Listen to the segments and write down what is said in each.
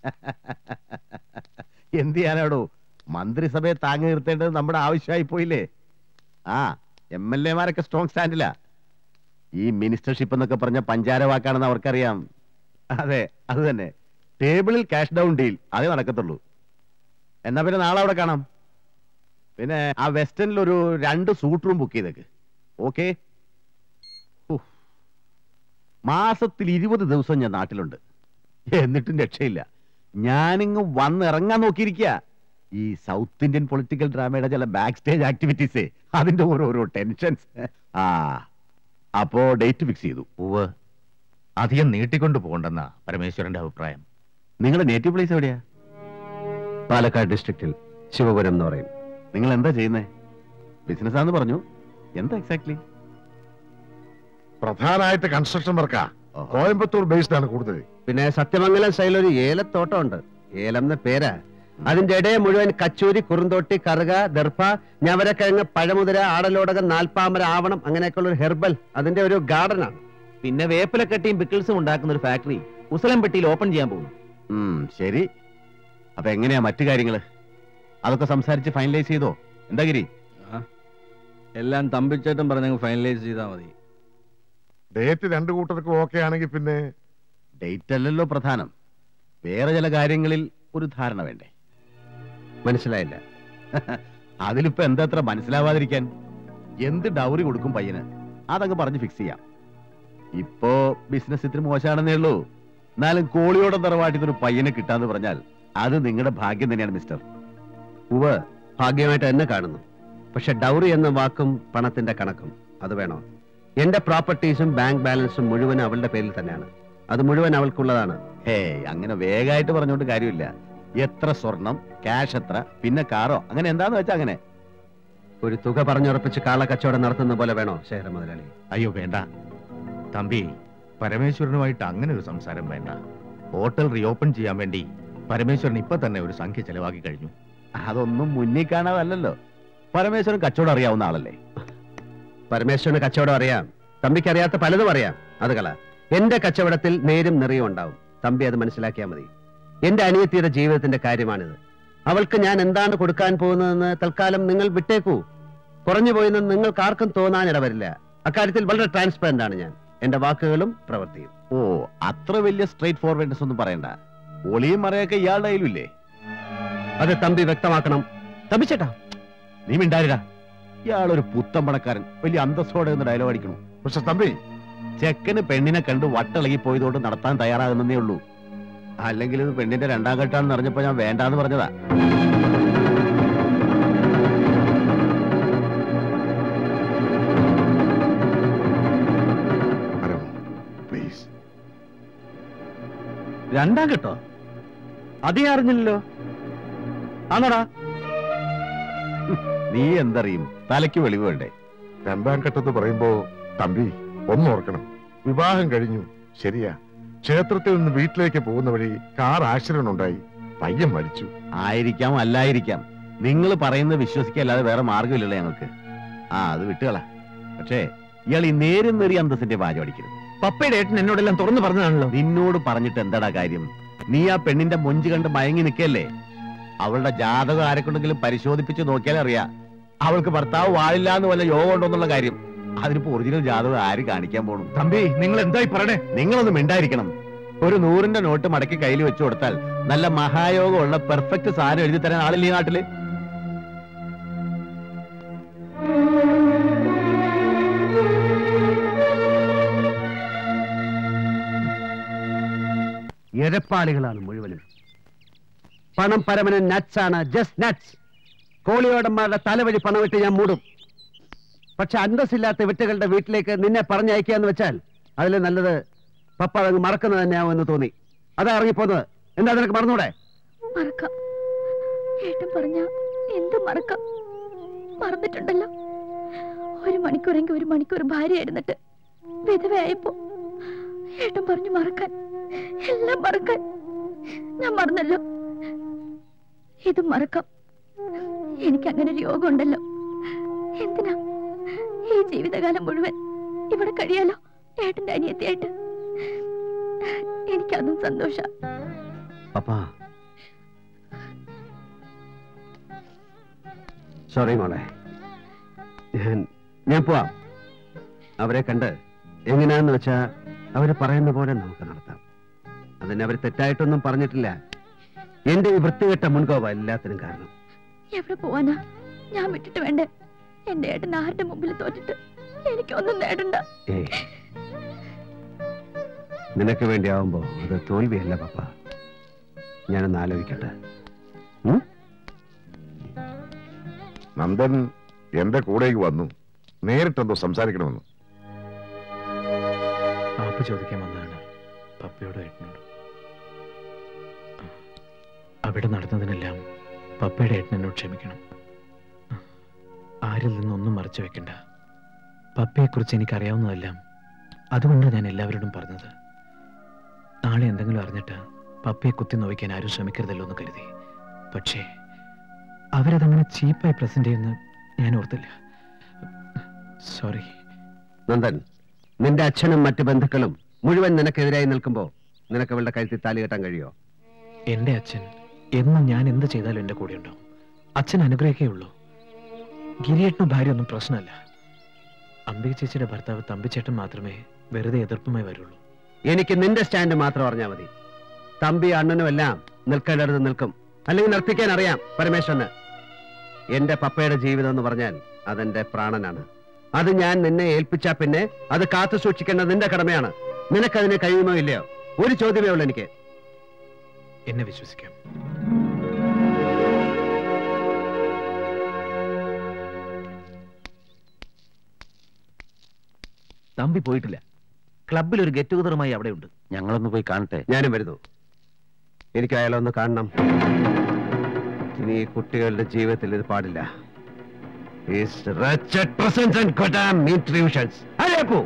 എന്ത് ചെയ്യാനാടോ മന്ത്രിസഭയെ താങ്ങി നിർത്തേണ്ടത് നമ്മുടെ ആവശ്യമായി പോയില്ലേ ആ എം എൽ എമാരൊക്കെ സ്ട്രോങ് സ്റ്റാൻഡിലാ ഈ മിനിസ്റ്റർഷിപ്പ് എന്നൊക്കെ പറഞ്ഞ പഞ്ചാര വാക്കാണെന്ന് അവർക്കറിയാം അതെ അത് തന്നെ ടേബിളിൽ ക്യാഷ് ഡൗൺ ഡീൽ അതേ നടക്കത്തുള്ളൂ എന്നാ പിന്നെ നാളെ അവിടെ കാണാം പിന്നെ ആ വെസ്റ്റേണിൽ ഒരു രണ്ട് സൂട്ട് റൂം ബുക്ക് ചെയ്തേക്ക് ഓക്കെ മാസത്തിൽ ഇരുപത് ദിവസം ഞാൻ നാട്ടിലുണ്ട് എന്നിട്ടും രക്ഷയില്ല ഞാനിങ്ങ് വന്നിറങ്ങാൻ നോക്കിയിരിക്കുക ഈ സൗത്ത് ഇന്ത്യൻ പൊളിറ്റിക്കൽ ഡ്രാമയുടെ ചില ബാക്ക് സ്റ്റേജ് ആക്ടിവിറ്റീസേ അതിന്റെ ഓരോരോ ടെൻഷൻസ് ആ അപ്പോ ഡേറ്റ് ഫിക്സ് ചെയ്തു ഉവ് അധികം നീട്ടിക്കൊണ്ടു പോകണ്ടെന്ന പരമേശ്വരന്റെ അഭിപ്രായം നിങ്ങളുടെ നേറ്റീവ് പ്ലേസ് എവിടെയാ പാലക്കാട് ഡിസ്ട്രിക്റ്റിൽ ശിവപുരം എന്ന് പറയും നിങ്ങൾ എന്താ ചെയ്യുന്നേ ബിസിനസ് ആണെന്ന് പറഞ്ഞു എന്താ എക്സാക്ട്ലി പ്രധാനമായിട്ട് കൺസ്ട്രക്ഷൻ വർക്കാ കോയമ്പത്തൂർ ബേസ്ഡ് ആണ് കൂടുതൽ പിന്നെ സത്യമംഗലം സൈഡിൽ ഒരു ഏലത്തോട്ടം ഉണ്ട് ഏലം എന്ന പേരാ അതിന്റെ ഇടയെ മുഴുവൻ കച്ചൂരി കുറുന്തോട്ടി കറുക ദർഭ ഞവരക്കിഴങ്ങ് പഴമുതിര ആടലോടകം നാൽപ്പാമര ആവണം അങ്ങനെയൊക്കെയുള്ള ഒരു ഹെർബൽ അതിന്റെ ഒരു ഗാർഡനാണ് പിന്നെ വേപ്പിലക്കട്ടിയും പിക്കിൾസും ഉണ്ടാക്കുന്ന ഒരു ഫാക്ടറി ഉസലംപെട്ടിയിൽ ഓപ്പൺ ചെയ്യാൻ പോകുന്നു ഉം, ശരി അപ്പൊ എങ്ങനെയാ മറ്റു കാര്യങ്ങള് അതൊക്കെ സംസാരിച്ച് ഫൈനലൈസ് ചെയ്തോ എന്താ ഗിരി എല്ലാം തമ്പിച്ചേട്ടൻ പറഞ്ഞങ്ങ് ഫൈനലൈസ് ചെയ്താൽ മതി ഡേറ്റ് രണ്ടു കൂട്ടർക്കും ഓക്കെ ആണെങ്കിൽ പിന്നെ ഡേറ്റ് അല്ലല്ലോ പ്രധാനം വേറെ ചില കാര്യങ്ങളിൽ ഒരു ധാരണ വേണ്ടേ മനസ്സിലായില്ല അതിലിപ്പോ എന്താ അത്ര മനസ്സിലാവാതിരിക്കാൻ എന്ത് ഡൗറി കൊടുക്കും പയ്യന് അതങ്ങ് പറഞ്ഞ് ഫിക്സ് ചെയ്യാം ഇപ്പോ ബിസിനസ് ഇത്തിരി മോശമാണെന്നേ ഉള്ളൂ എന്നാലും കോളിയോടെ തറവാട്ടിൽ ഒരു പയ്യനെ കിട്ടാന്ന് പറഞ്ഞാൽ അത് നിങ്ങളുടെ ഭാഗ്യം തന്നെയാണ് മിസ്റ്റർ ഉവ് ഭാഗ്യമായിട്ട് എന്നെ കാണുന്നു പക്ഷെ ഡൗറി എന്ന വാക്കും പണത്തിന്റെ കണക്കും അത് വേണോ എന്റെ പ്രോപ്പർട്ടീസും ബാങ്ക് ബാലൻസും മുഴുവൻ അവളുടെ പേരിൽ തന്നെയാണ് അത് മുഴുവൻ അവൾക്കുള്ളതാണ് ഹേ അങ്ങനെ വേഗമായിട്ട് പറഞ്ഞോണ്ട് കാര്യമില്ല എത്ര സ്വർണം ക്യാഷ് എത്ര പിന്നെ കാറോ അങ്ങനെ എന്താന്ന് വെച്ചാ അങ്ങനെ ഒരു തുക പറഞ്ഞുറപ്പിച്ച് കാളക്കച്ചവടം നടത്തുന്ന പോലെ വേണോ ശേഖര മുതലാളി അയ്യോ വേണ്ട തമ്പി പരമേശ്വരനുമായിട്ട് അങ്ങനെ ഒരു സംസാരം വേണ്ട ഹോട്ടൽ റീഓപ്പൺ ചെയ്യാൻ വേണ്ടി പരമേശ്വരൻ ഇപ്പൊ തന്നെ ഒരു സംഖ്യ ചെലവാക്കി കഴിഞ്ഞു അതൊന്നും മുന്നിൽ കാണാതല്ലല്ലോ പരമേശ്വരൻ കച്ചവടം അറിയാവുന്ന ആളല്ലേ പരമേശ്വരന് കച്ചവടം അറിയാം തമ്പിക്ക് അറിയാത്ത പലതും അറിയാം അത് കള എന്റെ കച്ചവടത്തിൽ നേരും നിറയും ഉണ്ടാവും തമ്പി അത് മനസ്സിലാക്കിയാൽ മതി എന്റെ അനിയത്തിയുടെ ജീവിതത്തിന്റെ കാര്യമാണിത് അവൾക്ക് ഞാൻ എന്താണ് കൊടുക്കാൻ പോകുന്നതെന്ന് തൽക്കാലം നിങ്ങൾ വിട്ടേക്കൂ കുറഞ്ഞു പോയെന്ന് നിങ്ങൾക്ക് ആർക്കും തോന്നാനിടവരില്ല അക്കാര്യത്തിൽ വളരെ ട്രാൻസ്പെറന്റ് ആണ് ഞാൻ എന്റെ വാക്കുകളും പ്രവൃത്തിയും ഓ അത്ര വലിയ സ്ട്രേറ്റ് ഫോർവേഡ്നെസ് ഒന്നും പറയണ്ട ഒളിയും മറയൊക്കെ ഇയാളുടെ കയ്യിലില്ലേ അത് തമ്പി വ്യക്തമാക്കണം തമ്പിച്ചേട്ടാ നീ മിണ്ടാരിടാ ഇയാളൊരു പുത്തൻ പണക്കാരൻ വലിയ അന്തസ്സോടെ എന്ന് ഡയലോഗ് അടിക്കണു പക്ഷെ തമ്പി ചെക്കന് പെണ്ണിനെ കണ്ട് വട്ടിളകി പോയതുകൊണ്ട് നടത്താൻ തയ്യാറാകുന്നേ ഉള്ളൂ അല്ലെങ്കിൽ ഇത് പെണ്ണിന്റെ രണ്ടാം ഘട്ടാണെന്ന് അറിഞ്ഞപ്പോ ഞാൻ വേണ്ടാന്ന് പറഞ്ഞതാ പ്ലീസ് രണ്ടാം കേട്ടോ അതേ അറിഞ്ഞില്ലല്ലോ ആണോടാ നീ എന്തറിയും തലയ്ക്ക് വെളിവ് വേണ്ടേ രണ്ടാം ഘട്ടത്ത് പറയുമ്പോ തമ്പി ഒന്നോർക്കണം വിവാഹം കഴിഞ്ഞു ശരിയാ ക്ഷേത്രത്തിൽ നിന്ന് വീട്ടിലേക്ക് പോകുന്ന വഴി കാർ ആക്സിഡന്റ് ഉണ്ടായി പയ്യൻ മരിച്ചു ആയിരിക്കാം അല്ലായിരിക്കാം നിങ്ങൾ പറയുന്നത് വിശ്വസിക്കല്ലാതെ വേറെ മാർഗമില്ലല്ലോ ഞങ്ങൾക്ക് ആ അത് വിട്ടുകള പക്ഷേ ഇയാൾ ഈ നേരും നേറി അന്തസ്സിന്റെ വാചം അടിക്കരുത് പപ്പയുടെ ഏട്ടൻ എന്നോടെല്ലാം തുറന്നു പറഞ്ഞതാണല്ലോ നിന്നോട് പറഞ്ഞിട്ട് എന്താടാ കാര്യം നീ ആ പെണ്ണിന്റെ മൊഞ്ച് കണ്ട് മയങ്ങി നിൽക്കല്ലേ അവളുടെ ജാതകം ആരെക്കൊണ്ടെങ്കിലും പരിശോധിപ്പിച്ച് നോക്കിയാലേ അറിയാം അവൾക്ക് ഭർത്താവ് വാഴില്ല എന്ന് വല്ല യോഗം ഉണ്ടോന്നുള്ള കാര്യം അതിനിപ്പോ ഒറിജിനൽ ജാതകം ആര് കാണിക്കാൻ പോണു തമ്പി നിങ്ങൾ എന്തായി പറയണേ നിങ്ങളൊന്ന് മിണ്ടായിരിക്കണം ഒരു നൂറിന്റെ നോട്ട് മടക്കി കയ്യിൽ വെച്ചു കൊടുത്താൽ നല്ല മഹായോഗമുള്ള പെർഫെക്റ്റ് സാധനം എഴുതി തരാൻ ആളില്ലേ ഈ നാട്ടില് എരപ്പാളികളാണ് മുഴുവനും പണം പരമന് നട്സ് ആണ് ജസ്റ്റ് നട്സ് കോളിയോടന്മാരുടെ തലവഴി പണമിട്ട് ഞാൻ മൂടും പക്ഷെ അന്തസ്സില്ലാത്ത വിട്ടുകളുടെ വീട്ടിലേക്ക് നിന്നെ പറഞ്ഞയക്കാന്ന് വെച്ചാൽ അതിൽ നല്ലത് പപ്പ അതങ്ങ് മറക്കുന്നത് തന്നെയാവും എന്ന് തോന്നി അതാ ഇറങ്ങിപ്പോന്നത് എന്താ നിനക്ക് മറന്നൂടെ മറക്കാം ഏട്ടൻ പറഞ്ഞ എന്ത് മറക്കാം മറന്നിട്ടുണ്ടല്ലോ ഒരു മണിക്കൂറെങ്കിൽ ഒരു മണിക്കൂർ ഭാര്യയായിരുന്നിട്ട് വിധവയായപ്പോ ഏട്ടൻ പറഞ്ഞു മറക്കാൻ എല്ലാം മറക്കാൻ ഞാൻ മറന്നല്ലോ ഇത് മറക്കാം എനിക്ക് അങ്ങനെ ഒരു യോഗം ഉണ്ടല്ലോ എന്തിനാ ഈ ജീവിതകാലം മുഴുവൻ ഇവിടെ കഴിയാലോ ഏട്ടന്റെ അനിയത്തിയായിട്ട് എനിക്കതും സന്തോഷ പപ്പാ സോറി മോളെ ഞാൻ ഞാൻ പോവാം അവരെ കണ്ട് എങ്ങനെയാന്ന് വെച്ചാ അവര് പറയുന്ന പോലെ നമുക്ക് നടത്താം അതിന് അവർ തെറ്റായിട്ടൊന്നും പറഞ്ഞിട്ടില്ല എന്റെ ഈ വൃത്തികെട്ട മുൻകോപ എല്ലാത്തിനും കാരണം എവിടെ പോവാനാ ഞാൻ വിട്ടിട്ട് വേണ്ടേ എന്റെ ഏട്ടൻ ആരുടെ മുമ്പിൽ തോറ്റിട്ട് എനിക്കൊന്നും നേടണ്ട ഏയ് നിനക്ക് വേണ്ടിയാവുമ്പോ അത് തോൽവിയല്ല പപ്പ ഞാനൊന്ന് ആലോചിക്കട്ടെ ഉം? നന്ദൻ എന്റെ കൂടേക്ക് വന്നു നേരിട്ടെന്തോ സംസാരിക്കണമെന്ന് മാപ്പ് ചോദിക്കാൻ വന്നതാണ് പപ്പയോടും ഏട്ടനോടും അവിടെ നടന്നതിനെല്ലാം പപ്പയുടെ ഏട്ടനോട് ക്ഷമിക്കണം ആരിൽ നിന്നൊന്നും മറച്ചു വെക്കണ്ട പപ്പയെക്കുറിച്ച് എനിക്കറിയാവുന്നതെല്ലാം അതുകൊണ്ടാണ് ഞാൻ എല്ലാവരോടും പറഞ്ഞത് നാളെ എന്തെങ്കിലും അറിഞ്ഞിട്ട് പപ്പയെ കുത്തി നോവിക്കാൻ ആരും ശ്രമിക്കരുതല്ലോ എന്ന് കരുതി പക്ഷേ അവരതങ്ങനെ ചീപ്പായി പ്രസന്റ് ചെയ്യുന്ന ഞാൻ ഓർത്തില്ല സോറി നന്ദൻ നിന്റെ അച്ഛനും മറ്റു ബന്ധുക്കളും മുഴുവൻ നിനക്കെതിരായി നിൽക്കുമ്പോ നിനക്ക് അവളുടെ കഴുത്തിൽ താലി കെട്ടാൻ കഴിയോ എന്റെ അച്ഛൻ എന്നും ഞാൻ എന്ത് ചെയ്താലും എന്റെ കൂടെ ഉണ്ടാവും അച്ഛൻ അനുഗ്രഹിക്കേ ഉള്ളൂ ഗിരിയേട്ടനും ഭാര്യ ഒന്നും പ്രശ്നമല്ല അംബിക ചേച്ചിയുടെ ഭർത്താവ് തമ്പിച്ചേട്ടൻ മാത്രമേ വെറുതെ എതിർപ്പുമായി വരുള്ളൂ എനിക്ക് നിന്റെ സ്റ്റാൻഡ് മാത്രം അറിഞ്ഞാൽ മതി തമ്പി അണ്ണനും എല്ലാം നിൽക്കേണ്ടടുത്ത് നിൽക്കും അല്ലെങ്കിൽ നിർത്തിക്കാൻ അറിയാം പരമേശ്വരന് എന്റെ പപ്പയുടെ ജീവിതം എന്ന് പറഞ്ഞാൽ അതെന്റെ പ്രാണനാണ് അത് ഞാൻ നിന്നെ ഏൽപ്പിച്ചാ പിന്നെ അത് കാത്തു സൂക്ഷിക്കേണ്ടത് നിന്റെ കടമയാണ് നിനക്കതിന് കഴിയുമോ ഇല്ലയോ ഒരു ചോദ്യമേ ഉള്ളൂ എനിക്ക് എന്നെ വിശ്വസിക്കാം തമ്പി പോയിട്ടില്ല ക്ലബിൽ ഒരു ഗെറ്റ് ടുഗദറുമായി അവിടെ ഉണ്ട് ഞങ്ങളൊന്ന് പോയി കാണട്ടെ ഞാനും വരുന്നു എനിക്ക് അയാളെ ഒന്ന് കാണണം ഇനി ഈ കുട്ടികളുടെ ജീവിതത്തിൽ ഇത് പാടില്ല His wretched presence and goddamn intrusions. അല്ലേ പോ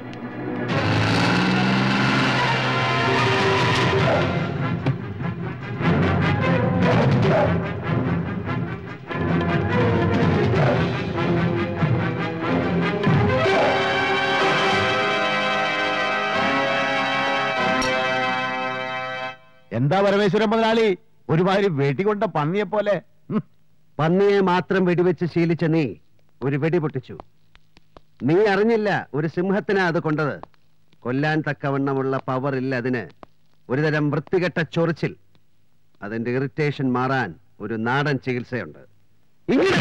എന്താ പരമേശ്വരൻ മുതലാളി ഒരുമാതിരി വെട്ടിക്കൊണ്ട പന്നിയെ പോലെ ഹും. പന്നിയെ മാത്രം വെടിവെച്ച് ശീലിച്ച നീ ഒരു വെടി പൊട്ടിച്ചു നീ അറിഞ്ഞില്ല ഒരു സിംഹത്തിനാ അത് കൊണ്ടത് കൊല്ലാൻ തക്കവണ്ണമുള്ള പവർ ഇല്ല അതിന് ഒരുതരം വൃത്തികെട്ട ചൊറിച്ചിൽ അതിന്റെ ഇറിറ്റേഷൻ മാറാൻ ഒരു നാടൻ ചികിത്സയുണ്ട് ഇങ്ങനെ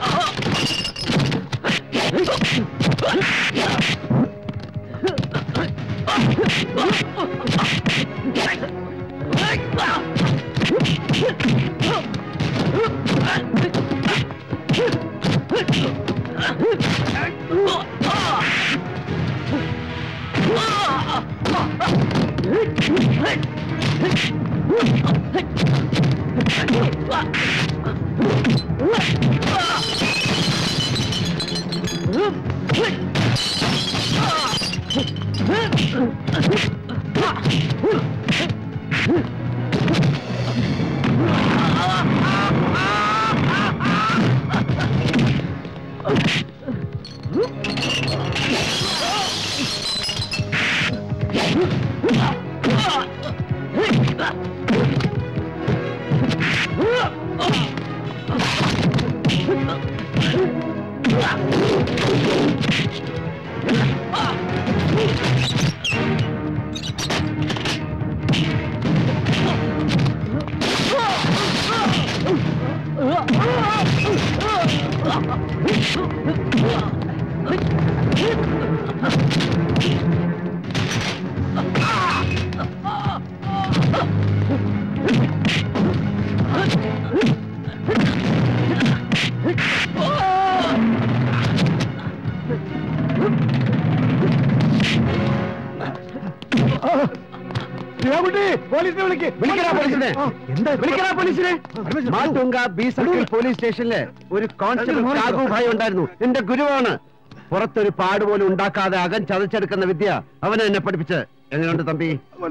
പോലീസിനെ വിളിക്ക് വിളിക്കടാ പോലീസിനെ എന്താ വിളിക്കടാ പോലീസിനെ മാട്ടുങ്ക ബി സർക്കിൾ പോലീസ് സ്റ്റേഷനില് ഒരു കോൺസ്റ്റബിൾ കാഗു ഭായ് ഉണ്ടായിരുന്നു എന്റെ ഗുരുവാണ് പുറത്തൊരു പാട് പോലും ഉണ്ടാക്കാതെ അകം ചതച്ചെടുക്കുന്ന വിദ്യ അവനെ എന്നെ പഠിപ്പിച്ച് എങ്ങനെയുണ്ട് തമ്പി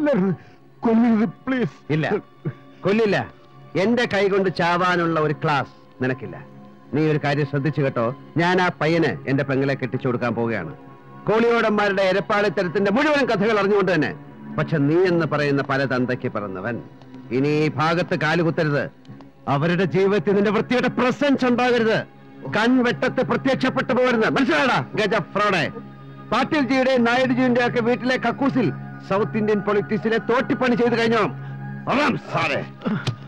കൊല്ലരുത് പ്ലീസ് ഇല്ല കൊല്ലില്ല എന്റെ കൈ കൊണ്ട് ചാവാനുള്ള ഒരു ക്ലാസ് നിനക്കില്ല നീ ഒരു കാര്യം ശ്രദ്ധിച്ചു കേട്ടോ ഞാൻ ആ പയ്യന് എന്റെ പെങ്ങളെ കെട്ടിച്ചു കൊടുക്കാൻ പോവുകയാണ് കോളിയോടന്മാരുടെ എരപ്പാളിത്തരത്തിന്റെ മുഴുവൻ കഥകൾ അറിഞ്ഞുകൊണ്ട് തന്നെ പക്ഷെ നീ എന്ന് പറയുന്ന പല തന്തയ്ക്ക് പിറന്നവൻ ഇനി ഈ ഭാഗത്ത് കാലുകുത്തരുത് അവരുടെ ജീവിതത്തിൽ നിന്റെ വൃത്തിയുടെ പ്രസൻസ് ഉണ്ടാകരുത് കൺവെട്ടത്ത് പ്രത്യക്ഷപ്പെട്ടു പോകരുത് മനസ്സിലാടാ ഗജ ഫ്രോഡെ പാട്ടീൽ ജിയുടെ നായിഡുജിയുടെ ഒക്കെ വീട്ടിലെ കക്കൂസിൽ സൗത്ത് ഇന്ത്യൻ പൊളിറ്റിക്സിലെ തോട്ടിപ്പണി ചെയ്തു കഴിഞ്ഞോ സാറേ